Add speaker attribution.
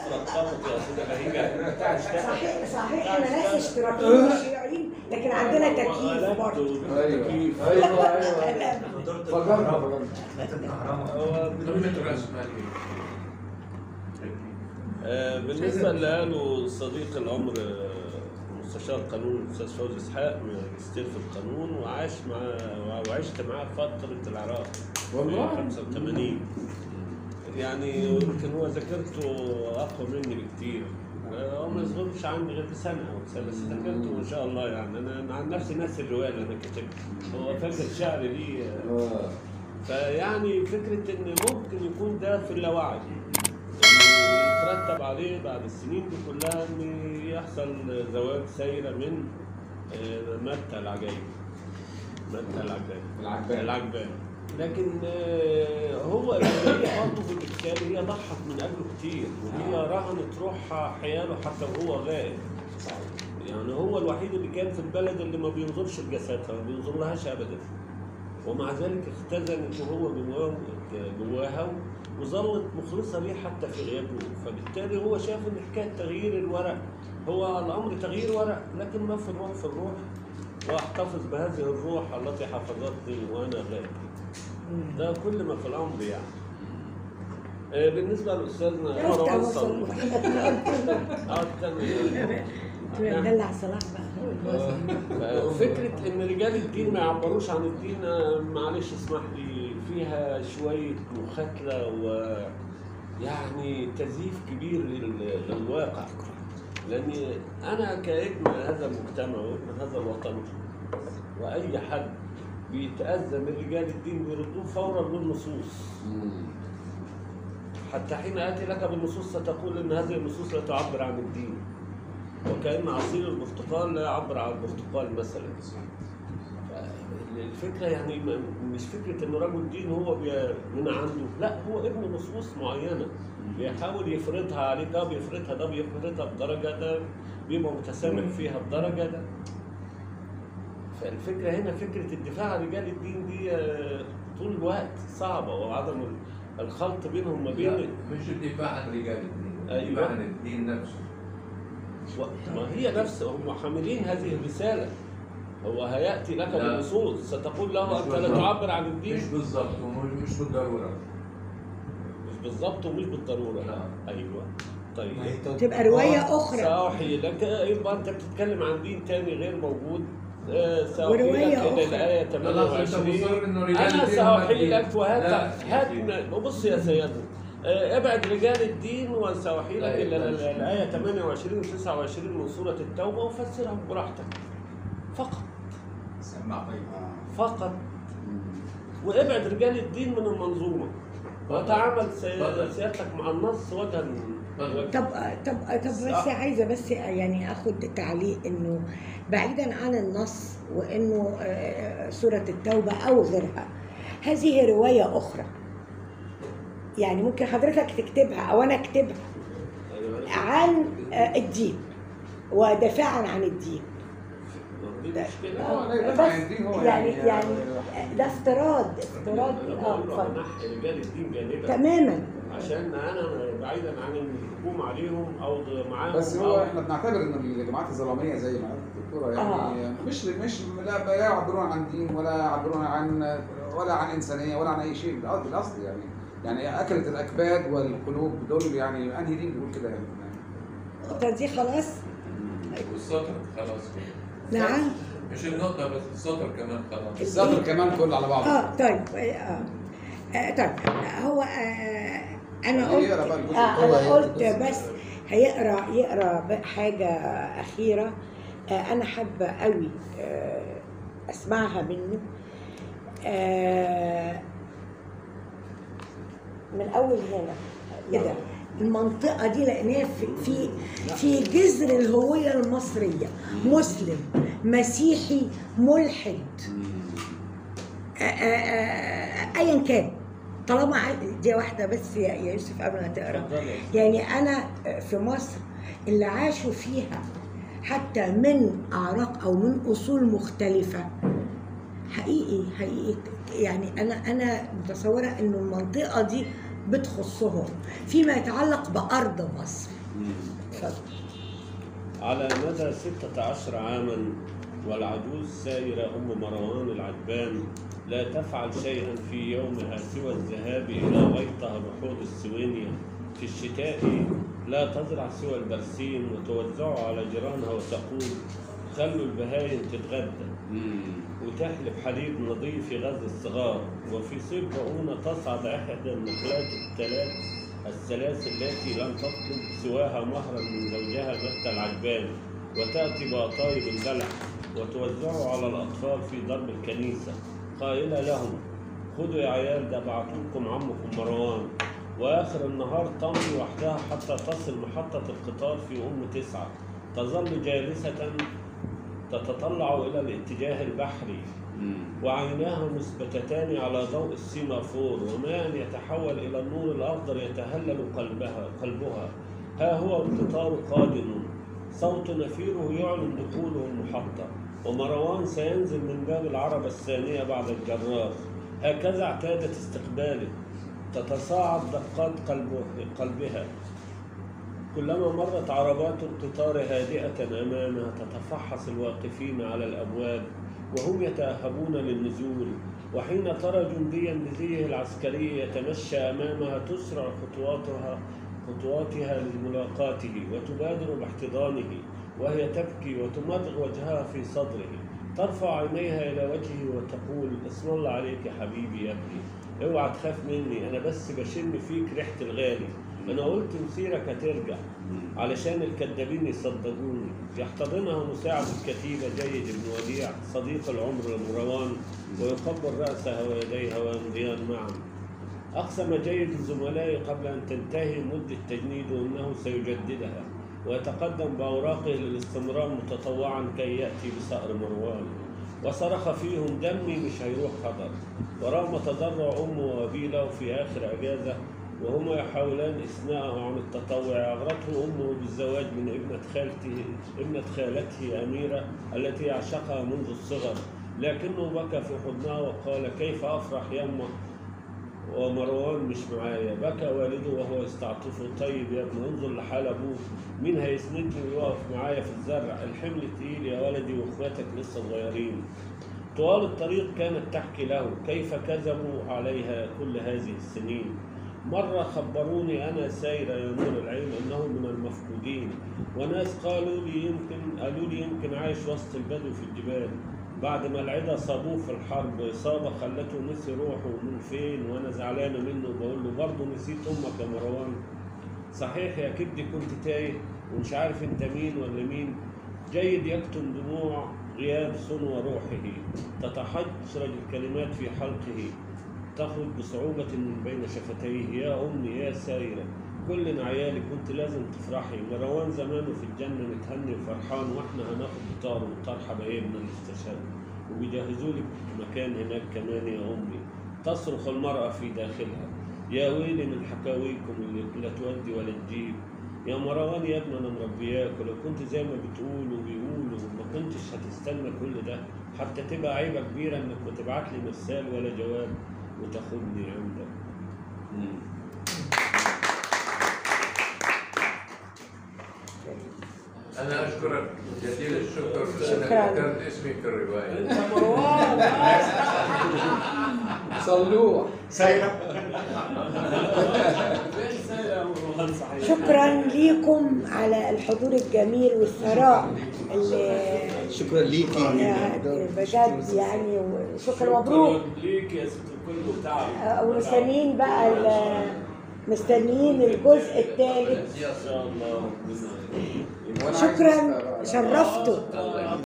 Speaker 1: مصر اتطبقت يا استاذ بهيجه
Speaker 2: صحيح صحيح احنا ناس اشتراكيين وشيوعيين لكن عندنا تكييف برضه
Speaker 3: ايوه ايوه ايوه فكرنا فكرنا
Speaker 1: هو آه، بالنسبه اللي قاله صديق العمر آه، مستشار القانون الاستاذ فوزي اسحاق ماجستير في القانون وعاش مع وعشت معاه فتره العراق
Speaker 3: والله؟
Speaker 1: في 85 يعني يمكن هو ذاكرته اقوى مني بكتير آه، هو ما يصغرش عني غير بسنه او سنه بس ذاكرته ما شاء الله يعني انا أنا عن نفسي ناسي الروايه اللي انا كاتبها هو فاكر شعر ليه آه،
Speaker 3: اه
Speaker 1: فيعني فكرة إن ممكن يكون ده في اللاوعي إن يترتب عليه بعد السنين دي كلها إن يحصل زواج سيرة من آه، متى العجائب متى العجائب
Speaker 3: العجبان.
Speaker 1: العجبان لكن آه، هو اللي هي برضه في الإشكال هي ضحت من أجله كتير وهي رهنت روحها حياله حتى وهو غائب يعني هو الوحيد اللي كان في البلد اللي ما بينظرش لجسدها ما بينظرلهاش أبدا ومع ذلك اختزنت وهو جواه جواها وظلت مخلصة ليه حتى في غيابه فبالتالي هو شاف ان حكاية تغيير الورق هو الأمر تغيير ورق لكن ما في الروح في الروح واحتفظ بهذه الروح التي حفظتني وأنا غائب ده كل ما في الأمر يعني آه، بالنسبة لأستاذنا
Speaker 2: عرفت
Speaker 1: مروان
Speaker 2: اوصل
Speaker 1: صبري اه استنى
Speaker 2: دلع صلاح بقى
Speaker 1: فكرة إن رجال الدين ما يعبروش عن الدين آه، معلش اسمح لي فيها شوية مخاتلة و يعني تزييف كبير لل- للواقع لأن أنا كابن هذا المجتمع وابن هذا الوطن وأي حد بيتأذى من رجال الدين بيردوه فورا بالنصوص حتى حين آتي لك بالنصوص ستقول إن هذه النصوص لا تعبر عن الدين وكأن عصير البرتقال لا يعبر عن البرتقال مثلا الفكرة يعني م- مش فكرة إنه رجل دين هو بي- من عنده لا هو ابن نصوص معينة بيحاول يفرضها عليك ده بيفرضها ده بيفرضها بدرجة ده بيبقى متسامح فيها بدرجة ده فالفكرة هنا فكرة الدفاع عن رجال الدين دي آه، طول الوقت صعبة وعدم الخلط بينهم ما
Speaker 4: لا
Speaker 1: بين
Speaker 4: مش الدفاع عن رجال الدين
Speaker 1: أيوة.
Speaker 4: الدفاع عن الدين نفسه
Speaker 1: و- ما هي نفس هم حاملين هذه الرسالة هو هيأتي لك
Speaker 4: لا.
Speaker 1: بالنصوص ستقول له
Speaker 4: مش
Speaker 1: أنت لا
Speaker 4: بالضبط.
Speaker 1: تعبر عن الدين
Speaker 4: مش بالظبط ومش مش بالضروره
Speaker 1: مش بالظبط ومش بالضرورة
Speaker 4: لا.
Speaker 1: أيوه طيب
Speaker 2: تبقى رواية أخرى
Speaker 1: سأوحي لك يبقى أنت بتتكلم عن دين تاني غير موجود آه، سأوحي
Speaker 2: ورواية
Speaker 1: لك إلى
Speaker 2: أخرى.
Speaker 1: الآية
Speaker 4: خلاص انت
Speaker 1: 28
Speaker 4: مصر انه رجال
Speaker 1: أنا
Speaker 4: الدين
Speaker 1: سأوحي
Speaker 4: هم
Speaker 1: لك
Speaker 4: الدين.
Speaker 1: وهات
Speaker 4: لا،
Speaker 1: هات
Speaker 4: يا سيدي.
Speaker 1: من- بص يا سيدنا آه، ابعد رجال الدين وسأوحي لك
Speaker 4: لا،
Speaker 1: إلى
Speaker 4: يبقى.
Speaker 1: الآية 28 و 29 من سورة التوبة وفسرها براحتك فقط
Speaker 4: سمع طيب
Speaker 1: فقط وابعد رجال الدين من المنظومة وتعامل سي-
Speaker 4: اتفضل.
Speaker 1: سيادتك مع النص وجها
Speaker 4: اتفضل.
Speaker 2: طب طب طب بس عايزه بس يعني اخد تعليق انه بعيدا عن النص وانه آه، سوره التوبه او غيرها هذه روايه اخرى يعني ممكن حضرتك تكتبها او انا اكتبها عن آه، الدين ودفاعا عن الدين
Speaker 1: دي مشكلة
Speaker 3: آه، لا، يدافع عن
Speaker 2: بس
Speaker 3: الدين هو
Speaker 2: يعني
Speaker 3: يعني-
Speaker 2: يعني ده افتراض افتراض
Speaker 1: أنا
Speaker 2: اه
Speaker 1: بقول له
Speaker 2: اتفضل.
Speaker 1: أنحي رجال الدين جانبا
Speaker 2: تماما
Speaker 1: عشان انا بعيدا عن الهجوم عليهم او معاهم
Speaker 3: بس هو
Speaker 1: أو
Speaker 3: احنا بنعتبر ان الجماعات الظلاميه زي ما قالت الدكتوره يعني
Speaker 2: آه.
Speaker 3: مش مش لا لا يعبرون عن دين ولا يعبرون عن ولا عن انسانيه ولا عن اي شيء بالأصل- بالاصل يعني يعني اكلت الاكباد والقلوب دول يعني انهي دين بيقول كده يعني
Speaker 2: طب دي خلاص
Speaker 4: والسطر خلاص
Speaker 2: نعم
Speaker 4: مش النقطة بس السطر كمان خلاص
Speaker 3: السطر كمان كله على بعضه
Speaker 2: اه طيب اه, آه طيب هو آه انا قلت
Speaker 3: يقرا بقى الجزء
Speaker 2: آه
Speaker 3: الأول.
Speaker 2: انا قلت بس هيقرا يقرا بقى حاجه اخيره آه انا حابه قوي آه اسمعها منه آه من اول هنا كده المنطقة دي لقيناها في في في جذر الهوية المصرية مسلم مسيحي ملحد آه، آه، آه، ايا كان طالما ع- دي واحده بس يا يا يوسف قبل ما تقرا
Speaker 1: اتفضل يا
Speaker 2: يعني انا في مصر اللي عاشوا فيها حتى من اعراق او من اصول مختلفه حقيقي حقيقي يعني انا انا متصوره انه المنطقه دي بتخصهم فيما يتعلق بأرض مصر اتفضل
Speaker 1: على مدى ستة عشر عاما والعجوز سائرة أم مروان العجبان لا تفعل شيئا في يومها سوى الذهاب إلى غيطها بحوض السوينيا في الشتاء لا تزرع سوى البرسيم وتوزعه على جيرانها وتقول خلوا البهايم تتغدى وتحلب حليب نظيف يغذي الصغار وفي صيف بؤونة تصعد إحدى النخلات الثلاث الثلاث التي لم تطلب سواها مهرا من زوجها متى العجبان وتأتي بأطايب البلح وتوزعه على الأطفال في درب الكنيسة قائلة لهم خذوا يا عيال ده بعتولكم عمكم مروان وآخر النهار تمضي وحدها حتى تصل محطة القطار في أم تسعة تظل جالسة تتطلع إلى الاتجاه البحري وعيناها مثبتتان على ضوء السيمافور وماء يتحول إلى النور الأخضر يتهلل قلبها قلبها ها هو القطار قادم صوت نفيره يعلن دخوله المحطة ومروان سينزل من باب العربة الثانية بعد الجراف هكذا اعتادت استقباله تتصاعد دقات قلبه قلبها كلما مرت عربات القطار هادئة أمامها تتفحص الواقفين على الأبواب وهم يتأهبون للنزول وحين ترى جنديا بزيه العسكري يتمشى أمامها تسرع خطواتها خطواتها لملاقاته وتبادر باحتضانه وهي تبكي وتمرغ وجهها في صدره ترفع عينيها إلى وجهه وتقول اسم الله عليك يا حبيبي يا ابني اوعى تخاف مني أنا بس بشم فيك ريحة الغالي أنا قلت مسيرك هترجع علشان الكذابين يصدقوني يحتضنها مساعد الكتيبة جيد بن وديع صديق العمر لمروان ويقبل رأسها ويديها ويمضيان معا أقسم جيد الزملاء قبل أن تنتهي مدة تجنيده أنه سيجددها ويتقدم بأوراقه للاستمرار متطوعا كي يأتي بصقر مروان وصرخ فيهم دمي مش هيروح خطر ورغم تضرع أمه وأبيه له في آخر أجازة وهما يحاولان إثناءه عن التطوع أغرته أمه بالزواج من ابنة خالته ابنة خالته أميرة التي يعشقها منذ الصغر لكنه بكى في حضنها وقال كيف أفرح يما ومروان مش معايا بكى والده وهو يستعطفه طيب يا ابني انظر لحال ابوك مين هيسندني ويقف معايا في الزرع الحمل تقيل يا ولدي واخواتك لسه صغيرين طوال الطريق كانت تحكي له كيف كذبوا عليها كل هذه السنين مرة خبروني أنا سايرة يا نور العين أنه من المفقودين وناس قالوا لي يمكن قالوا لي يمكن عايش وسط البدو في الجبال بعد ما العدا صابوه في الحرب إصابة خلته نسي روحه من فين وأنا زعلانة منه وبقول له برضه نسيت أمك يا مروان صحيح يا كبدي كنت تايه ومش عارف أنت مين ولا مين جيد يكتم دموع غياب صنو روحه تتحجرج الكلمات في حلقه تخرج بصعوبة من بين شفتيه يا أمي يا سايرة كلنا عيالي كنت لازم تفرحي مروان زمانه في الجنة متهني وفرحان واحنا هناخد بطاره وطار حبايبنا اللي استشهدوا وبيجهزوا لك مكان هناك كمان يا أمي تصرخ المرأة في داخلها يا ويلي من حكاويكم اللي لا تودي ولا تجيب يا مروان يا ابني انا مربياك ولو كنت زي ما بتقولوا وبيقولوا ما كنتش هتستنى كل ده حتى تبقى عيبه كبيره انك ما تبعت لي مرسال ولا جواب وتاخدني عندك
Speaker 4: أنا أشكرك جزيل الشكر
Speaker 2: شكراً.
Speaker 4: أنك ذكرت اسمي في الرواية
Speaker 1: انت مروان
Speaker 3: صلوح
Speaker 5: سايرة
Speaker 1: ليش سايرة يا مروان صحيح
Speaker 2: شكرا ليكم على الحضور الجميل والثراء اللي
Speaker 5: شكرا ليكي
Speaker 2: يعني بجد يعني وشكرا مبروك
Speaker 1: ليك يا ست الكل وتعب
Speaker 2: آه، ومستنيين بقى ال- مستنيين الجزء الثالث
Speaker 1: ان شاء الله
Speaker 3: وأنا عايز
Speaker 2: شكرا
Speaker 3: أسأل-
Speaker 2: شرفتوا